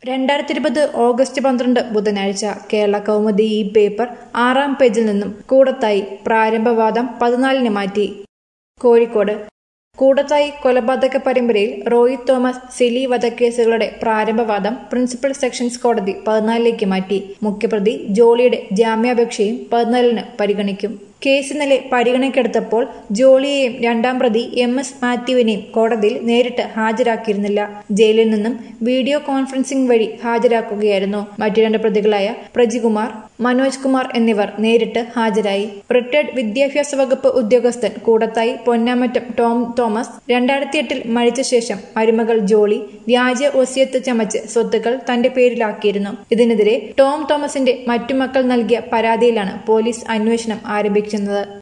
രണ്ടായിരത്തി ഇരുപത് ഓഗസ്റ്റ് പന്ത്രണ്ട് ബുധനാഴ്ച കേരള കൗമുദി ഈ പേപ്പർ ആറാം പേജിൽ നിന്നും കൂടത്തായി പ്രാരംഭവാദം പതിനാലിന് മാറ്റി കോഴിക്കോട് കൂടത്തായി കൊലപാതക പരമ്പരയിൽ റോയി തോമസ് സിലി വധക്കേസുകളുടെ പ്രാരംഭവാദം പ്രിൻസിപ്പൽ സെഷൻസ് കോടതി പതിനാലിലേക്ക് മാറ്റി മുഖ്യപ്രതി ജോളിയുടെ ജാമ്യാപേക്ഷയും പതിനാലിന് പരിഗണിക്കും കേസ് ഇന്നലെ പരിഗണനയ്ക്കെടുത്തപ്പോൾ ജോളിയെയും രണ്ടാം പ്രതി എം എസ് മാത്യുവിനെയും കോടതിയിൽ നേരിട്ട് ഹാജരാക്കിയിരുന്നില്ല ജയിലിൽ നിന്നും വീഡിയോ കോൺഫറൻസിംഗ് വഴി ഹാജരാക്കുകയായിരുന്നു മറ്റു രണ്ട് പ്രതികളായ പ്രജികുമാർ മനോജ് കുമാർ എന്നിവർ നേരിട്ട് ഹാജരായി റിട്ടയർഡ് വിദ്യാഭ്യാസ വകുപ്പ് ഉദ്യോഗസ്ഥൻ കൂടത്തായി പൊന്നാമറ്റം ടോം തോമസ് രണ്ടായിരത്തി എട്ടിൽ മരിച്ച ശേഷം മരുമകൾ ജോളി വ്യാജ ഒസിയത്ത് ചമച്ച് സ്വത്തുക്കൾ തന്റെ പേരിലാക്കിയിരുന്നു ഇതിനെതിരെ ടോം തോമസിന്റെ മറ്റു മക്കൾ നൽകിയ പരാതിയിലാണ് പോലീസ് അന്വേഷണം ആരംഭിക്കുന്നത്